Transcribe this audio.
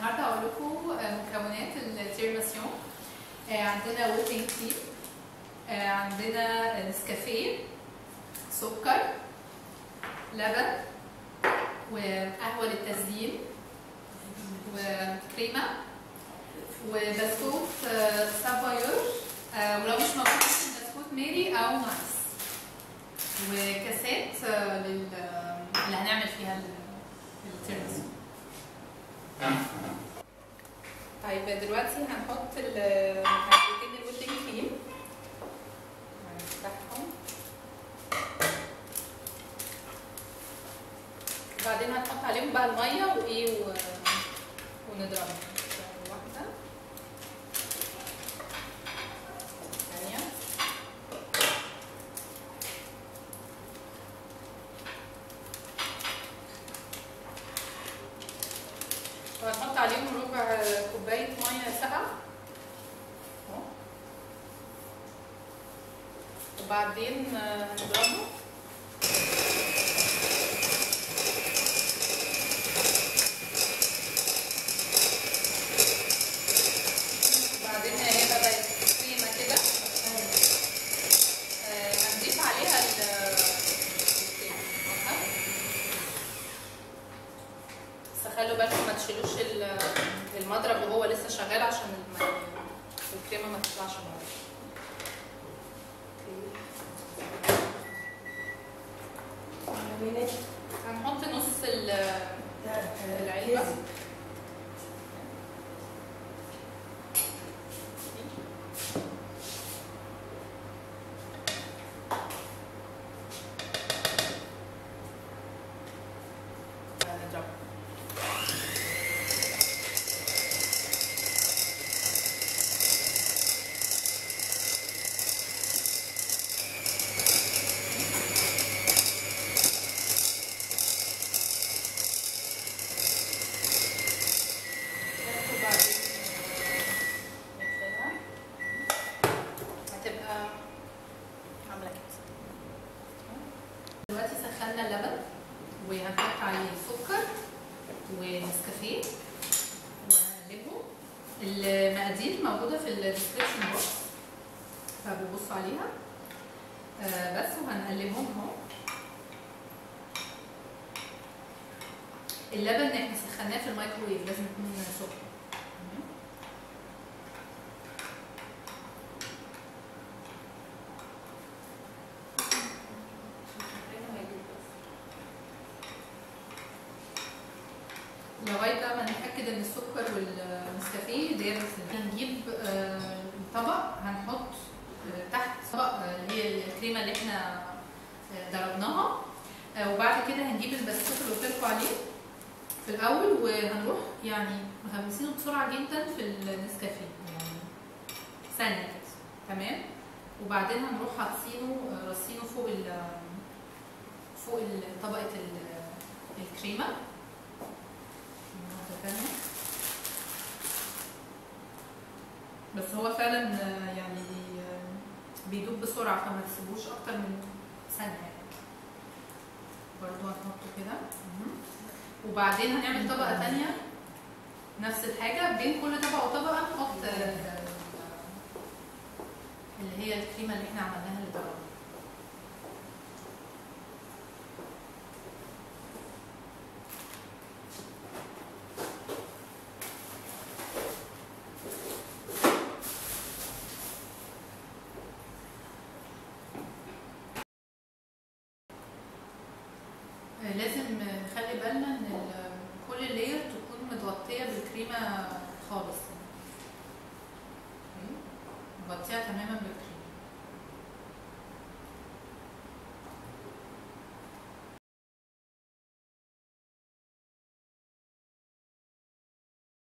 النهارده هقول لكم مكونات التيراميسيون آه، عندنا ويبنج كريم آه، عندنا نسكافيه سكر لبن وقهوه للتزيين وكريمه وبسكوت آه، سافايور آه، ولو مش موجود بسكوت ميري او نايس وكاسات آه، لل- اللي هنعمل فيها ال- التيراميسيو طيب دلوقتي هنحط ال- معلقتين الويبنج كريم هنفتحهم وبعدين هنحط عليهم بقى الميه وايه و... ونضربهم واحده ثانيه وهنحط عليهم ربع كوباية مية ساقعة أهو. وبعدين آه، هنضربه وبعدين هيبقى بقت كريمة كده آه، هنضيف عليها ال الكريمة. أهو. بس خلوا بالكم ما تشيلوش ال- المضرب وهو لسه شغال عشان الم- الكريمه ما تطلعش بره هنحط نص ال- العلبه هنضربها وبعدين نقفلها هتبقى عامله كده دلوقتي سخنا اللبن وهنحط عليه سكر ونسكافيه وهنقلبهم المقادير موجوده في الديسكربشن بوكس فببصوا عليها آه بس وهنقلبهم اهو اللبن احنا سخناه في الميكروويف لازم يكون سخن لغايه بقى ما نتاكد ان السكر والنسكافيه داير هنجيب آه، طبق هنحط آه، تحت طبق آه، اللي هي الكريمه اللي احنا آه، ضربناها آه، وبعد كده هنجيب البسكوت اللي قلت لكم عليه في الاول وهنروح يعني مغمسينه بسرعه جدا في النسكافيه يعني ثانيه كده تمام وبعدين هنروح حاطينه آه، رصينه فوق ال فوق ال- طبقه ال- الكريمه واحدة تانية. بس هو فعلا آه، يعني بي- آه، بيدوب بسرعة فما تسيبوش أكتر من ثانية يعني. برضو هنحطه كده مهم. وبعدين هنعمل طبقة تانية نفس الحاجة بين كل طبقة وطبقة نحط آه، اللي هي الكريمة اللي احنا عملناها اللي ضربنا آه، لازم نخلي بالنا ان ال- كل لاير تكون متغطيه بالكريمه خالص مغطيها تماما